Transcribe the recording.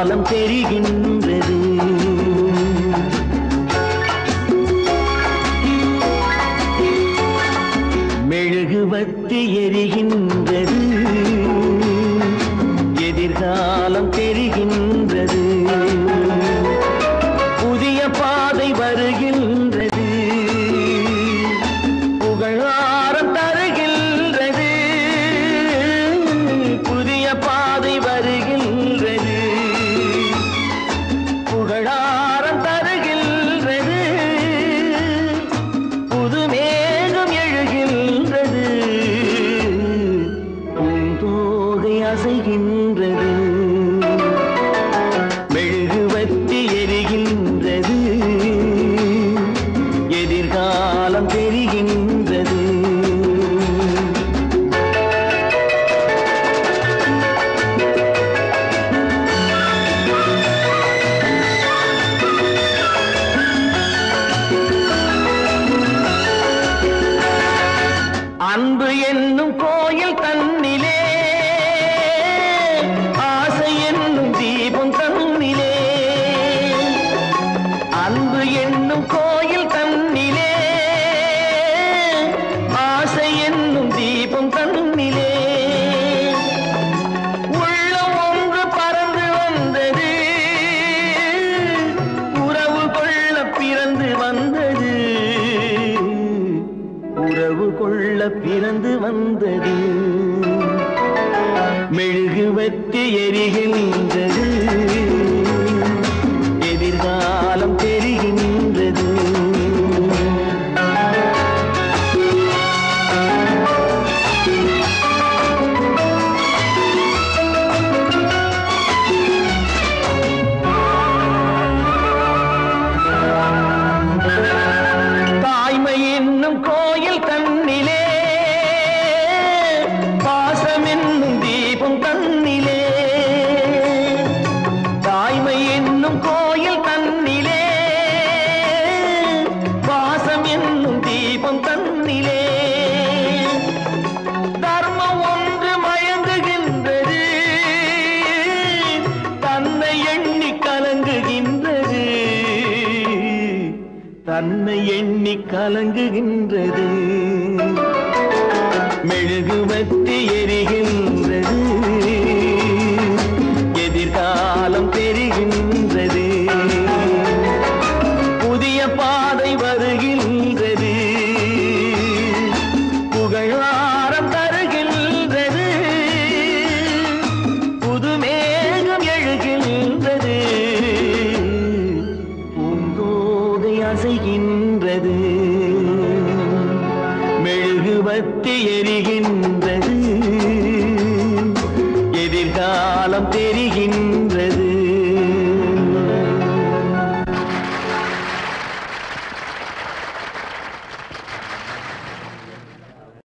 எதிர்காலம் தெரிகின்றது மெழுகுவத்தி எரிகின்றது எதிர்காலம் தெரிகின்றது புதிய பாதை வருகின்றது புகழாரம் தருகின்றது புதிய பாதை வருகின்றது புகழாரம் தருகின்றது புது மேகம் எழுகின்றது பூந்தோகை அசைகின்றது மெழுகுவத்தி எரிகின்றது எதிர்காலம் தெரிகின்றது அன்பு என்னும் கோயில் தன்னிலே ஆசை என்னும் தீபம் தன்னிலே அன்பு என்னும் கோயில் தன்னிலே ஆசை என்னும் தீபம் தன்னிலே உள்ளம் ஒன்று பறந்து வந்தது உறவு கொள்ள பிறந்து வந்தது உறவு கொள்ள பிறந்து வந்தது மெழுகுவத்தி எரிகின்றது எதிர்காலம் தெரிகின்றது தாய்மை என்னும் கோயில் தன்னிலே பாசம் என்னும் தீபம் தன்னிலே தாய்மை என்னும் கோயில் தன்னிலே பாசம் என்னும் தீபம் தன்னிலே தர்மம் ஒன்று மயங்குகின்றது தன்னை எண்ணி கலங்குகின்றது தன்னை எண்ணி கலங்குகின்றது மெழுகுவத்தி எரிகின்றது எதிர்காலம் தெரிகின்றது புதிய பாதை வருகின்றது புகழாரம் தருகின்றது புது மேகம் எழுகின்றது பூந்தோகை அசைகின்றது மெழுகுவத்தி எரிகின்றது எதிர்காலம் தெரிகின்றது